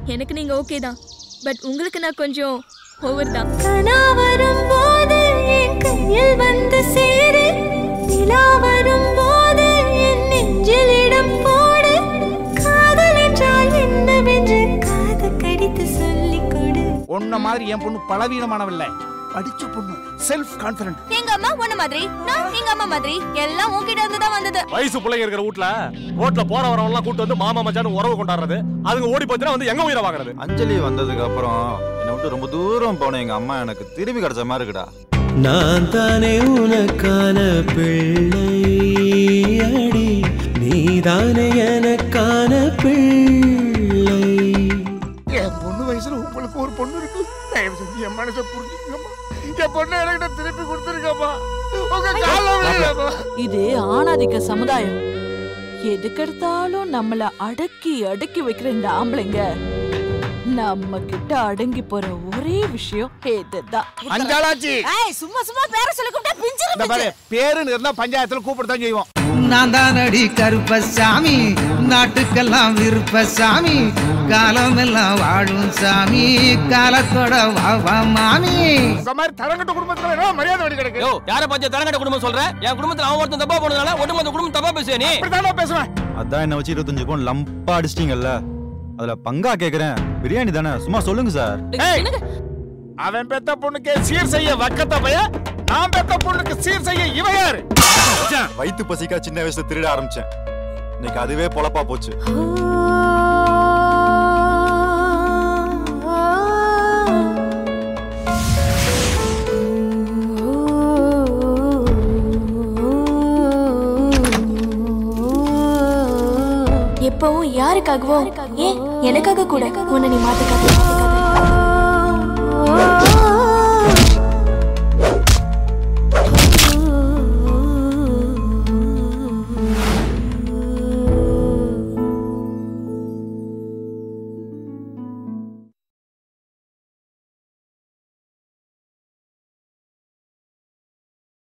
எனக்கு நீங்க ஓகே தான் பட் உங்களுக்கு நான் கொஞ்சம் ஓவர் தான் கனா வரும்போது என் கையில் வந்து சேரு நிலா வரும்போது என் நெஞ்சில் இடம் போடு காதல் என்றால் என்னவென்று காது கடித்து சொல்லிக் கொடு உன்ன மாதிரி என் பொண்ணு பலவீனமானவில்லை படிச்ச பொண்ணு செல்ஃப் கான்பிடன்ட் எங்க அம்மா உன்ன மாதிரி நான் எங்க அம்மா மாதிரி எல்லாம் உன்கிட்ட இருந்து தான் வந்தது வயசு பிள்ளைங்க இருக்கிற வீட்ல ரோட்ல போற வரவங்க எல்லாம் கூட்டு வந்து மாமா மச்சான் உறவு கொண்டாடுறது அதுங்க ஓடி போச்சுன்னா வந்து எங்க உயிரை வாங்குறது அஞ்சலி வந்ததுக்கு அப்புறம் என்னை விட்டு ரொம்ப தூரம் போன எங்க அம்மா எனக்கு திரும்பி கிடைச்ச மாதிரி இருக்குடா நான் தானே உனக்கான பிள்ளை அடி நீதானே எனக்கான பிள்ளை என் பொண்ணு வயசுல உங்களுக்கு ஒரு பொண்ணு இருக்கு தயவு செஞ்சு என் மனசை புரிஞ்சுக்கங்கம்மா என் பொண்ணு எனக்கு திருப்பி கொடுத்துருக்கம்மா உங்க கால விழுங்கம்மா இது ஆணாதிக்க சமுதாயம் எதுக்கெடுத்தாலும் நம்மள அடக்கி அடக்கி வைக்கிற இந்த ஆம்பளைங்க நம்ம கிட்ட அடங்கி போற ஒரே விஷயம் இதுதான் அஞ்சாளாச்சி ஏய் சும்மா சும்மா பேர சொல்லி கூப்பிட்டா இந்த பிஞ்சிரும் பாரு பேருன்னு இருந்தா பஞ்சாயத்துல கூப்பிடத்தான் செய்வோம் நான் தானடி கருப்பசாமி நாட்டுக்கெல்லாம் விருப்பசாமி காலமெல்லாம் வாழும் சாமி காலத்தோட வாவா மாமி இந்த மாதிரி தரங்கட்ட குடும்பத்துல என்ன மரியாதை வழி கிடக்கு யோ யார பத்தி தரங்கட்ட குடும்பம் சொல்ற என் குடும்பத்துல அவன் ஒருத்தன் தப்பா போனதுனால ஒட்டுமொத்த குடும்பம் தப்பா பேசுவே நீ இப்படித்தானே பேசுவேன் அதான் என்ன வச்சு இருபத்தஞ்சு பவுன் லம்பா அடிச்சிட்டீங்கல்ல அதுல பங்கா கேக்குறேன் பிரியாணி தானே சும்மா சொல்லுங்க சார் ஏய், அவன் பெத்த பொண்ணுக்கு சீர் செய்ய வக்கத்த பைய நான் பெத்த பொண்ணுக்கு சீர் செய்ய இவ யாரு வயித்து பசிக்கா சின்ன வயசுல திருட ஆரம்பிச்சேன் இன்னைக்கு அதுவே பொழப்பா போச்சு எப்பவும் யாருக்காகவோ ஏன் எனக்காக கூட உன்னை நீ மாத்திக்காத